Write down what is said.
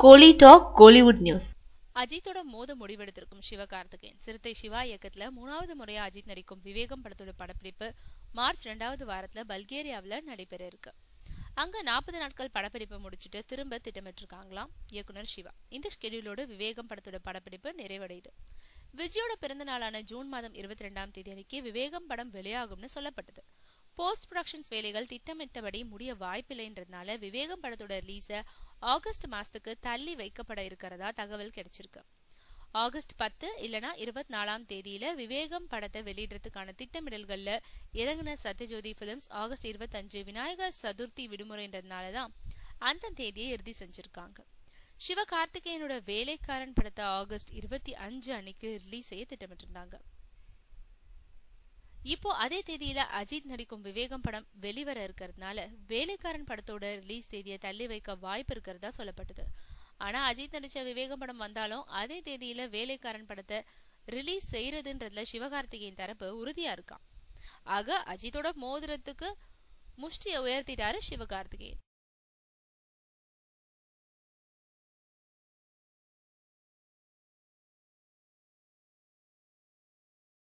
கோலி talk Kollywood news அஜித்தோட மோத முடிவெடுத்திருக்கும் சிவகார்த்திகேயன் சிறுத்தை சிவா இயக்கத்துல மூணாவது முறையா அஜித் நடிக்கும் விவேகம் படத்தோட படப்பிடிப்பு மார்ச் ரெண்டாவது வாரத்துல பல்கேரியாவுல நடைபெற இருக்கு அங்க நாற்பது நாட்கள் படப்பிடிப்பை முடிச்சுட்டு திரும்ப திட்டமிட்டிருக்காங்களாம் இயக்குனர் சிவா இந்த ஸ்கெடியூலோட விவேகம் படத்தோட படப்பிடிப்பு நிறைவடையுது விஜயோட பிறந்த நாளான ஜூன் மாதம் இருபத்தி ரெண்டாம் தேதி அன்னைக்கு விவேகம் படம் வெளியாகும்னு சொல்லப்பட்டது போஸ்ட் ப்ரொடக்ஷன்ஸ் வேலைகள் திட்டமிட்டபடி முடிய வாய்ப்பில்லைன்றதுனால விவேகம் படத்தோட ரிலீஸ ஆகஸ்ட் மாசத்துக்கு தள்ளி வைக்கப்பட இருக்கிறதா தகவல் கிடைச்சிருக்கு ஆகஸ்ட் பத்து இல்லனா இருபத்தி நாலாம் தேதியில விவேகம் படத்தை வெளியிடறதுக்கான திட்டமிடல்கள்ல இறங்குன சத்யஜோதி பிலிம்ஸ் ஆகஸ்ட் இருபத்தஞ்சு விநாயகர் சதுர்த்தி விடுமுறைன்றதுனால தான் அந்த தேதியை இறுதி செஞ்சிருக்காங்க சிவகார்த்திகேயனோட வேலைக்காரன் படத்தை ஆகஸ்ட் இருபத்தி அஞ்சு அன்னைக்கு ரிலீஸ் செய்ய திட்டமிட்டிருந்தாங்க இப்போ அதே தேதியில அஜித் நடிக்கும் விவேகம் படம் வெளிவர இருக்கிறதுனால வேலைக்காரன் படத்தோட ரிலீஸ் தேதியை தள்ளி வைக்க வாய்ப்பு இருக்கிறதா சொல்லப்பட்டது ஆனா அஜித் நடிச்ச விவேகம் படம் வந்தாலும் அதே தேதியில வேலைக்காரன் படத்தை ரிலீஸ் செய்யறதுன்றதுல சிவகார்த்திகேயன் தரப்பு உறுதியா இருக்கான் ஆக அஜித்தோட மோதிரத்துக்கு முஷ்டியை உயர்த்திட்டாரு சிவகார்த்திகேயன்